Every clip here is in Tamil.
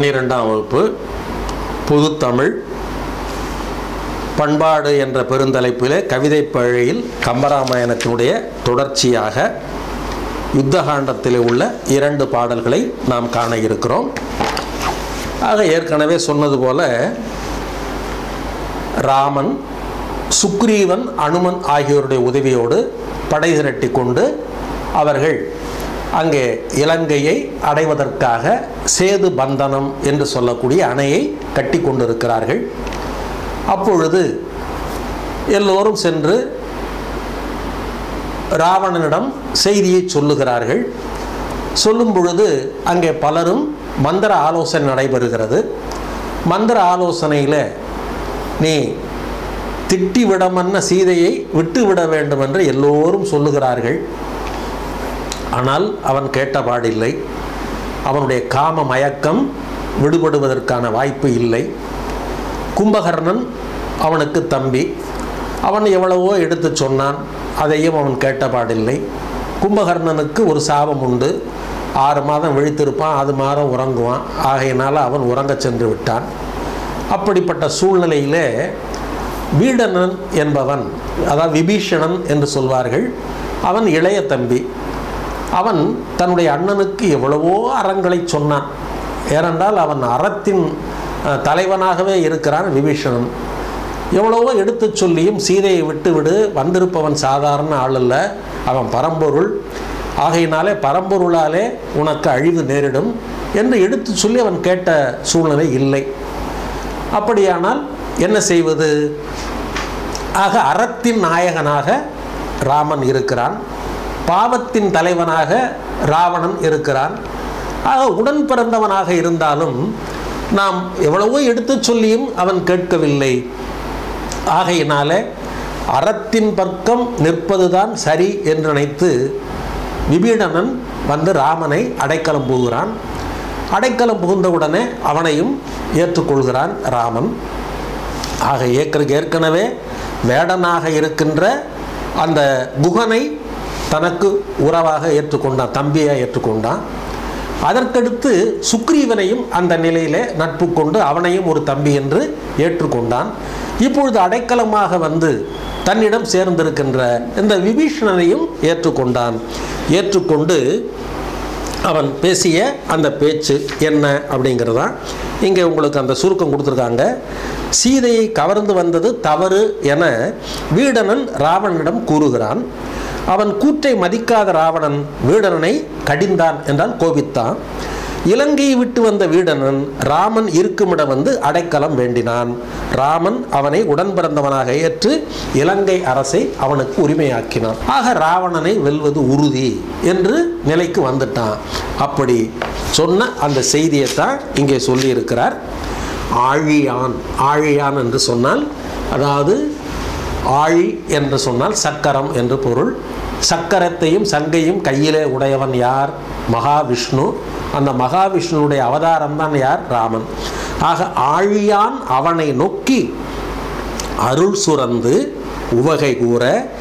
பன்னிரெண்டாம் வகுப்பு பொதுத்தமிழ் பண்பாடு என்ற பெருந்தலைப்பிலே கவிதை பழையில் கம்பராமாயணத்தினுடைய தொடர்ச்சியாக யுத்தகாண்டத்தில் உள்ள இரண்டு பாடல்களை நாம் காண இருக்கிறோம் ஆக ஏற்கனவே சொன்னது போல ராமன் சுக்ரீவன் அனுமன் ஆகியோருடைய உதவியோடு படை திரட்டி கொண்டு அவர்கள் அங்கே இலங்கையை அடைவதற்காக சேது பந்தனம் என்று சொல்லக்கூடிய அணையை கட்டி கொண்டிருக்கிறார்கள் அப்பொழுது எல்லோரும் சென்று ராவணனிடம் செய்தியை சொல்லுகிறார்கள் சொல்லும் பொழுது அங்கே பலரும் மந்திர ஆலோசனை நடைபெறுகிறது மந்திர ஆலோசனையில் நீ திட்டி விடமன்ன சீதையை விட்டு விட வேண்டும் என்று எல்லோரும் சொல்லுகிறார்கள் ஆனால் அவன் கேட்டபாடில்லை அவனுடைய காம மயக்கம் விடுபடுவதற்கான வாய்ப்பு இல்லை கும்பகர்ணன் அவனுக்கு தம்பி அவன் எவ்வளவோ எடுத்து சொன்னான் அதையும் அவன் கேட்டபாடில்லை கும்பகர்ணனுக்கு ஒரு சாபம் உண்டு ஆறு மாதம் விழித்திருப்பான் அது மாதம் உறங்குவான் ஆகையினால் அவன் உறங்கச் சென்று விட்டான் அப்படிப்பட்ட சூழ்நிலையிலே வீடனன் என்பவன் அதாவது விபீஷணன் என்று சொல்வார்கள் அவன் இளைய தம்பி அவன் தன்னுடைய அண்ணனுக்கு எவ்வளவோ அறங்களை சொன்னான் ஏனென்றால் அவன் அறத்தின் அஹ், தலைவனாகவே இருக்கிறான் விபீஷணன் எவ்வளவோ எடுத்துச் சொல்லியும் சீதையை விட்டுவிடு வந்திருப்பவன் சாதாரண ஆள் அல்ல அவன் பரம்பொருள் ஆகையினாலே பரம்பொருளாலே உனக்கு அழிவு நேரிடும் என்று எடுத்து சொல்லி அவன் கேட்ட சூழ்நிலை இல்லை அப்படியானால் என்ன செய்வது ஆக அறத்தின் நாயகனாக ராமன் இருக்கிறான் பாவத்தின் தலைவனாக ராவணன் இருக்கிறான் ஆக உடன் பிறந்தவனாக இருந்தாலும் நாம் எவ்வளவோ எடுத்துச் சொல்லியும் அவன் கேட்கவில்லை ஆகையினாலே அறத்தின் பக்கம் நிற்பதுதான் சரி என்று நினைத்து விபீடனன் வந்து ராமனை அடைக்கலம் புகுகிறான் அடைக்கலம் புகுந்தவுடனே அவனையும் ஏற்றுக்கொள்கிறான் ராமன் ஆக ஏற்க ஏற்கனவே வேடனாக இருக்கின்ற அந்த குகனை தனக்கு உறவாக ஏற்றுக்கொண்டான் தம்பியாக ஏற்றுக்கொண்டான் அதற்கடுத்து சுக்ரீவனையும் அந்த நிலையிலே நட்பு கொண்டு அவனையும் ஒரு தம்பி என்று ஏற்றுக்கொண்டான் இப்பொழுது அடைக்கலமாக வந்து தன்னிடம் சேர்ந்திருக்கின்ற இந்த விபீஷணனையும் ஏற்றுக்கொண்டான் ஏற்றுக்கொண்டு அவன் பேசிய அந்த பேச்சு என்ன அப்படிங்கிறதான் இங்கே உங்களுக்கு அந்த சுருக்கம் கொடுத்துருக்காங்க சீதையை கவர்ந்து வந்தது தவறு என வீடனன் ராவணனிடம் கூறுகிறான் அவன் கூற்றை மதிக்காத ராவணன் வீடனனை கடிந்தான் என்றால் கோபித்தான் இலங்கையை விட்டு வந்த வீடனன் ராமன் இருக்குமிடம் வந்து அடைக்கலம் வேண்டினான் ராமன் அவனை உடன் பிறந்தவனாக ஏற்று இலங்கை அரசை அவனுக்கு உரிமையாக்கினான் ஆக ராவணனை வெல்வது உறுதி என்று நிலைக்கு வந்துட்டான் அப்படி சொன்ன அந்த செய்தியைத்தான் இங்கே சொல்லியிருக்கிறார் ஆழியான் ஆழியான் என்று சொன்னால் அதாவது ஆழி என்று சொன்னால் சக்கரம் என்று பொருள் சக்கரத்தையும் சங்கையும் கையிலே உடையவன் யார் மகாவிஷ்ணு அந்த மகாவிஷ்ணுனுடைய அவதாரம் தான் யார் ராமன் ஆக ஆழியான் அவனை நோக்கி அருள் சுரந்து உவகை கூற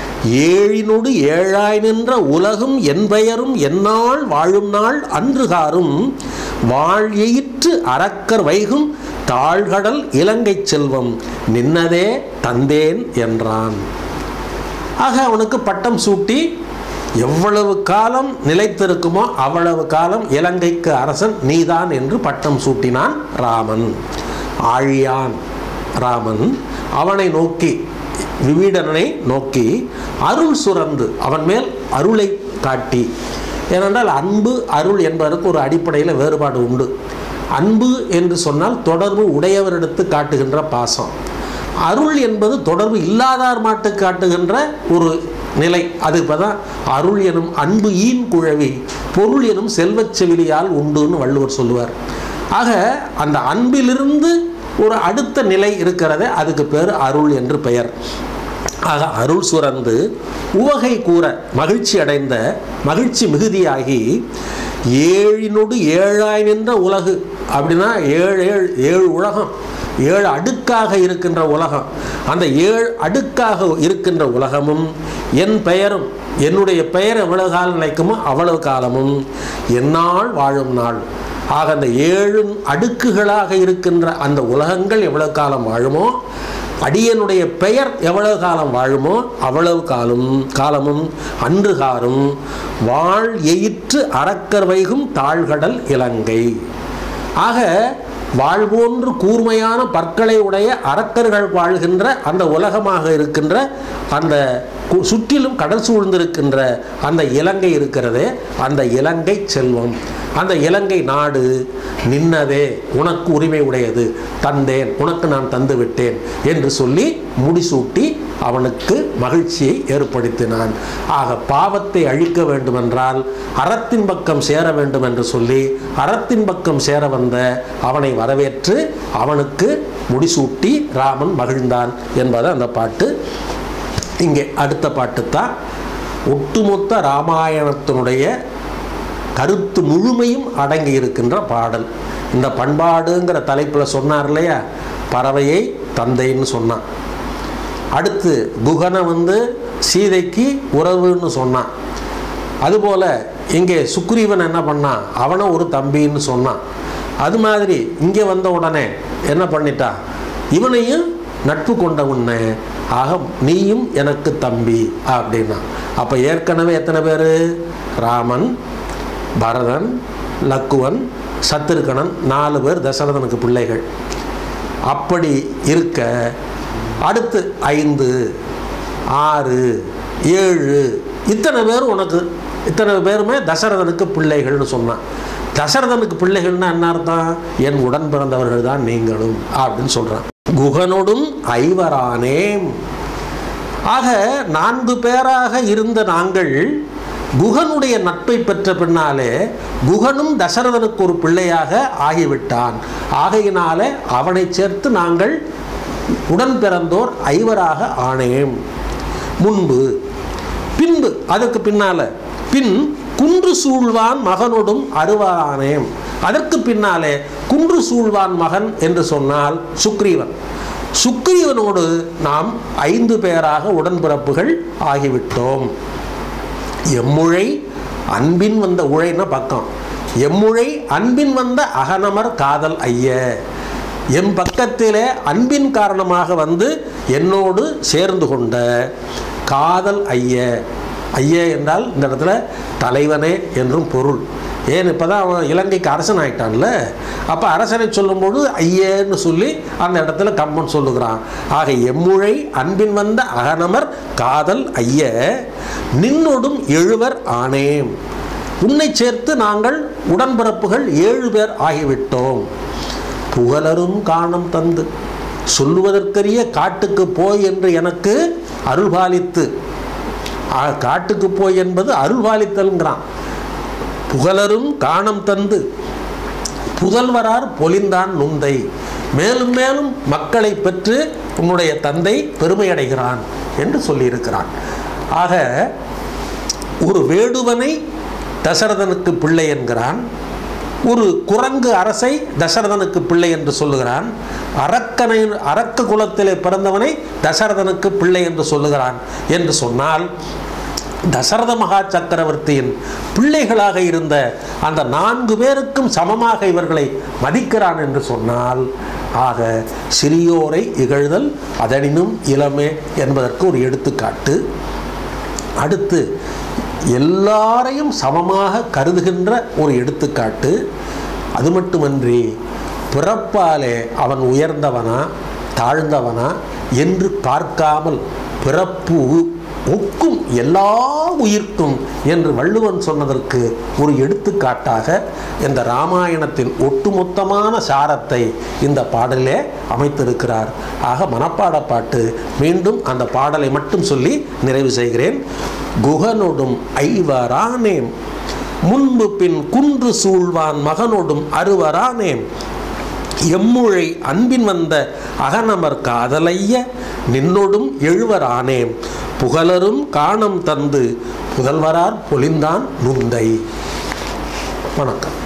ஏழினொடு ஏழாய் நின்ற உலகும் என் பெயரும் எந்நாள் வாழும் நாள் அன்றுகாரும் வாழ்யிற்று அரக்கர் வைகும் தாழ்கடல் இலங்கை செல்வம் நின்னதே தந்தேன் என்றான் ஆக அவனுக்கு பட்டம் சூட்டி எவ்வளவு காலம் நிலைத்திருக்குமோ அவ்வளவு காலம் இலங்கைக்கு அரசன் நீதான் என்று பட்டம் சூட்டினான் ராமன் ஆழியான் ராமன் அவனை நோக்கி விவீடனை நோக்கி அருள் சுரந்து அவன் மேல் அருளை காட்டி ஏனென்றால் அன்பு அருள் என்பதற்கு ஒரு அடிப்படையில் வேறுபாடு உண்டு அன்பு என்று சொன்னால் தொடர்பு உடையவரிடத்து காட்டுகின்ற பாசம் அருள் என்பது தொடர்பு இல்லாதார் மாட்டு காட்டுகின்ற ஒரு நிலை அது இப்போதான் அருள் எனும் அன்பு ஈன் குழவி பொருள் எனும் செல்வச் செவிலியால் உண்டுன்னு வள்ளுவர் சொல்லுவார் ஆக அந்த அன்பிலிருந்து ஒரு அடுத்த நிலை இருக்கிறதே அதுக்கு பேர் அருள் என்று பெயர் ஆக அருள் சுரந்து உவகை கூற மகிழ்ச்சி அடைந்த மகிழ்ச்சி மிகுதியாகி ஏழினொடு ஏழாய் நின்ற உலகு அப்படின்னா ஏழு ஏழு ஏழு உலகம் ஏழு அடுக்காக இருக்கின்ற உலகம் அந்த ஏழு அடுக்காக இருக்கின்ற உலகமும் என் பெயரும் என்னுடைய பெயர் எவ்வளவு காலம் நிலைக்குமோ அவ்வளவு காலமும் எந்நாள் வாழும் நாள் ஆக அந்த ஏழு அடுக்குகளாக இருக்கின்ற அந்த உலகங்கள் எவ்வளவு காலம் வாழுமோ அடியனுடைய பெயர் எவ்வளவு காலம் வாழுமோ அவ்வளவு காலம் காலமும் அன்று காரும் வாழ் எயிற்று அறக்கர் வைகும் தாழ்கடல் இலங்கை ஆக வாழ்வோன்று கூர்மையான பற்களை உடைய அரக்கர்கள் வாழ்கின்ற அந்த உலகமாக இருக்கின்ற அந்த கு- சுற்றிலும் கடல் சூழ்ந்திருக்கின்ற அந்த இலங்கை இருக்கிறதே அந்த இலங்கை செல்வம் அந்த இலங்கை நாடு நின்னதே உனக்கு உரிமை உடையது தந்தேன் உனக்கு நான் தந்து விட்டேன் என்று சொல்லி முடிசூட்டி அவனுக்கு மகிழ்ச்சியை ஏற்படுத்தினான் ஆக பாவத்தை அழிக்க வேண்டுமென்றால் அறத்தின் பக்கம் சேர வேண்டும் என்று சொல்லி அறத்தின் பக்கம் சேர வந்த அவனை வரவேற்று அவனுக்கு முடிசூட்டி ராமன் மகிழ்ந்தான் என்பது அந்த பாட்டு இங்கே அடுத்த பாட்டு தான் ஒட்டுமொத்த ராமாயணத்தினுடைய கருத்து முழுமையும் அடங்கி இருக்கின்ற பாடல் இந்த பண்பாடுங்கிற தலைப்பில் சொன்னார் இல்லையா பறவையை தந்தைன்னு சொன்னான் அடுத்து குகனை வந்து சீதைக்கு உறவுன்னு சொன்னான் அதுபோல் இங்கே சுக்ரீவன் என்ன பண்ணான் அவனை ஒரு தம்பின்னு சொன்னான் அது மாதிரி இங்கே வந்த உடனே என்ன பண்ணிட்டா இவனையும் நட்பு கொண்ட உன்னை ஆக நீயும் எனக்கு தம்பி அப்படின்னா அப்போ ஏற்கனவே எத்தனை பேர் ராமன் பரதன் லக்குவன் சத்திருக்கணன் நாலு பேர் தசரதனுக்கு பிள்ளைகள் அப்படி இருக்க அடுத்து ஐந்து ஆறு ஏழு இத்தனை பேர் உனக்கு இத்தனை பேருமே தசரதனுக்கு பிள்ளைகள்னு சொன்னான் தசரதனுக்கு பிள்ளைகள்னா என்ன அர்த்தம் என் உடன் பிறந்தவர்கள் தான் நீங்களும் அப்படின்னு சொல்றான் குகனோடும் ஐவரானேம் ஆக நான்கு பேராக இருந்த நாங்கள் குகனுடைய நட்பை பெற்ற பின்னாலே குகனும் தசரதனுக்கு ஒரு பிள்ளையாக ஆகிவிட்டான் ஆகையினாலே அவனை சேர்த்து நாங்கள் உடன் பிறந்தோர் ஐவராக ஆனேம் முன்பு பின்பு அதற்கு பின்னால பின் குன்று சூழ்வான் மகனோடும் அருவானேம் அதற்கு பின்னாலே குன்று சூழ்வான் மகன் என்று சொன்னால் சுக்ரீவன் சுக்ரீவனோடு நாம் ஐந்து பேராக உடன்பிறப்புகள் ஆகிவிட்டோம் எம்முழை அன்பின் வந்த உழைன பக்கம் எம்முழை அன்பின் வந்த அகனமர் காதல் ஐய எம் பக்கத்திலே அன்பின் காரணமாக வந்து என்னோடு சேர்ந்து கொண்ட காதல் ஐய ஐய என்றால் இந்த இடத்துல தலைவனே என்றும் பொருள் ஏன் இப்போ தான் அவன் இலங்கைக்கு அரசன் ஆயிட்டான்ல அப்போ அரசனை சொல்லும்போது ஐயன்னு சொல்லி அந்த இடத்துல கம்பன் சொல்லுகிறான் ஆக எம்முழை அன்பின் வந்த அகனமர் காதல் ஐய நின்னொடும் எழுவர் ஆனேம் உன்னை சேர்த்து நாங்கள் உடன்பிறப்புகள் ஏழு பேர் ஆகிவிட்டோம் புகழரும் காணம் தந்து சொல்லுவதற்கரிய காட்டுக்கு போய் என்று எனக்கு அருள்பாலித்து ஆ, காட்டுக்கு போய் என்பது அருள்பாலித்தல்ங்கிறான் புகழரும் காணம் தந்து புதல்வரார் பொலிந்தான் நுந்தை மேலும் மேலும் மக்களை பெற்று உன்னுடைய தந்தை பெருமையடைகிறான் என்று சொல்லியிருக்கிறான் ஆக ஒரு வேடுவனை தசரதனுக்கு பிள்ளை என்கிறான் ஒரு குரங்கு அரசை தசரதனுக்கு பிள்ளை என்று சொல்லுகிறான் அரக்கனை அரக்க குலத்திலே பிறந்தவனை தசரதனுக்கு பிள்ளை என்று சொல்லுகிறான் என்று சொன்னால் தசரத மகா சக்கரவர்த்தியின் பிள்ளைகளாக இருந்த அந்த நான்கு பேருக்கும் சமமாக இவர்களை மதிக்கிறான் என்று சொன்னால் ஆக சிறியோரை இகழ்தல் அதனினும் இளமே என்பதற்கு ஒரு எடுத்துக்காட்டு அடுத்து எல்லாரையும் சமமாக கருதுகின்ற ஒரு எடுத்துக்காட்டு அது மட்டுமன்றி பிறப்பாலே அவன் உயர்ந்தவனா தாழ்ந்தவனா என்று பார்க்காமல் பிறப்பு உ- ஒக்கும் எல்லா உயிர்க்கும் என்று வள்ளுவன் சொன்னதற்கு ஒரு எடுத்துக்காட்டாக இந்த ராமாயணத்தின் ஒட்டுமொத்தமான சாரத்தை இந்த பாடலே அமைத்திருக்கிறார் ஆக மனப்பாட பாட்டு மீண்டும் அந்த பாடலை மட்டும் சொல்லி நிறைவு செய்கிறேன் குகனொடும் ஐவரானேம் முன்பு பின் குன்று சூழ்வான் மகனொடும் அருவரானேம் எம்முழை அன்பின் வந்த அகனமர் காதலைய நின்னொடும் எழுவரானேம் புகழரும் காணம் தந்து புதல்வரார் பொலிந்தான் நுந்தை வணக்கம்